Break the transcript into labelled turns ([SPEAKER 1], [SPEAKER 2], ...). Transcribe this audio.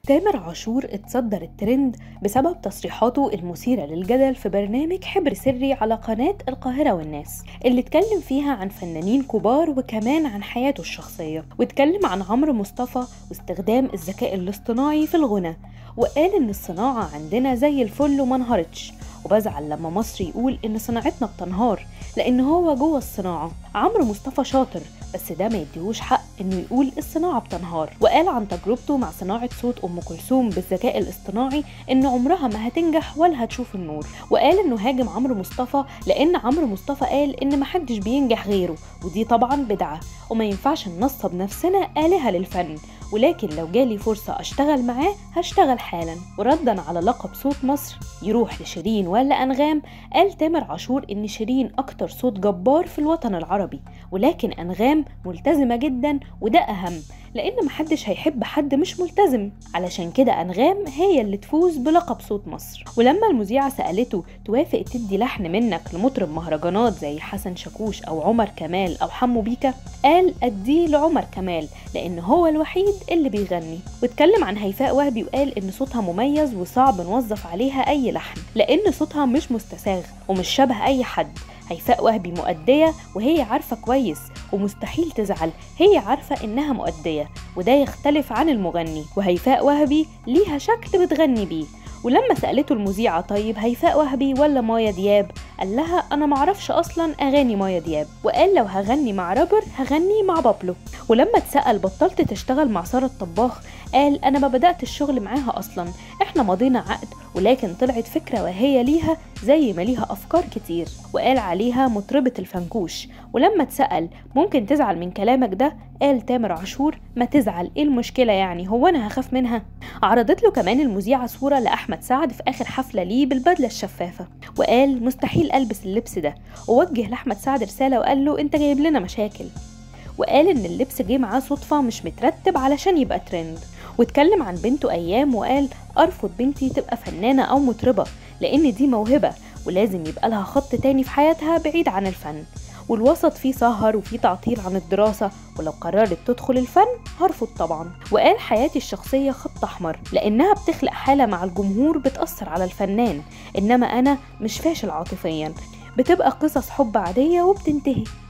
[SPEAKER 1] تامر عاشور اتصدر الترند بسبب تصريحاته المثيرة للجدل في برنامج حبر سري على قناة القاهرة والناس اللي اتكلم فيها عن فنانين كبار وكمان عن حياته الشخصية واتكلم عن عمرو مصطفى واستخدام الذكاء الاصطناعي في الغنى وقال ان الصناعة عندنا زي الفل وما انهارتش وبزعل لما مصر يقول ان صناعتنا بتنهار لان هو جوه الصناعة عمرو مصطفى شاطر بس ده ما يديهوش حق انه يقول الصناعة بتنهار وقال عن تجربته مع صناعة صوت ام كلثوم بالذكاء الاصطناعي ان عمرها ما هتنجح ولا هتشوف النور وقال انه هاجم عمرو مصطفى لان عمرو مصطفى قال ان محدش بينجح غيره ودي طبعا بدعة وما ينفعش ننصب نفسنا آلهة للفن ولكن لو جالي فرصة أشتغل معاه هشتغل حالا وردا على لقب صوت مصر يروح لشيرين ولا أنغام قال تامر عاشور إن شيرين أكتر صوت جبار في الوطن العربي ولكن أنغام ملتزمة جدا وده أهم لأن محدش هيحب حد مش ملتزم علشان كده أنغام هي اللي تفوز بلقب صوت مصر ولما المذيعة سألته توافق تدي لحن منك لمطرب مهرجانات زي حسن شاكوش أو عمر كمال أو حمو بيكا قال أديه لعمر كمال لأن هو الوحيد اللي بيغني واتكلم عن هيفاء وهبي وقال إن صوتها مميز وصعب نوظف عليها أي لحن لأن صوتها مش مستساغ ومش شبه أي حد هيفاء وهبي مؤدية وهي عارفة كويس ومستحيل تزعل هي عارفة إنها مؤدية وده يختلف عن المغني وهيفاء وهبي ليها شكل بتغني بيه ولما سألته المذيعة طيب هيفاء وهبي ولا مايا دياب قال لها أنا معرفش أصلا أغاني مايا دياب وقال لو هغني مع رابر هغني مع بابلو ولما اتسأل بطلت تشتغل مع سارة الطباخ قال أنا ما بدأت الشغل معاها أصلا إحنا مضينا عقد ولكن طلعت فكرة وهي ليها زي ما ليها أفكار كتير وقال عليها مطربة الفنكوش ولما اتسأل ممكن تزعل من كلامك ده قال تامر عاشور ما تزعل ايه المشكلة يعني هو أنا هخاف منها عرضت له كمان المذيعة صورة لأحمد سعد في آخر حفلة ليه بالبدلة الشفافة وقال مستحيل ألبس اللبس ده ووجه لأحمد سعد رسالة وقال له أنت جايب لنا مشاكل وقال إن اللبس جه معاه صدفة مش مترتب علشان يبقى ترند واتكلم عن بنته أيام وقال أرفض بنتي تبقى فنانة أو مطربة لأن دي موهبة ولازم يبقى لها خط تاني في حياتها بعيد عن الفن والوسط فيه سهر وفيه تعطيل عن الدراسة ولو قررت تدخل الفن هرفض طبعا وقال حياتي الشخصية خط أحمر لأنها بتخلق حالة مع الجمهور بتأثر على الفنان إنما أنا مش فاشل عاطفيا بتبقى قصص حب عادية وبتنتهي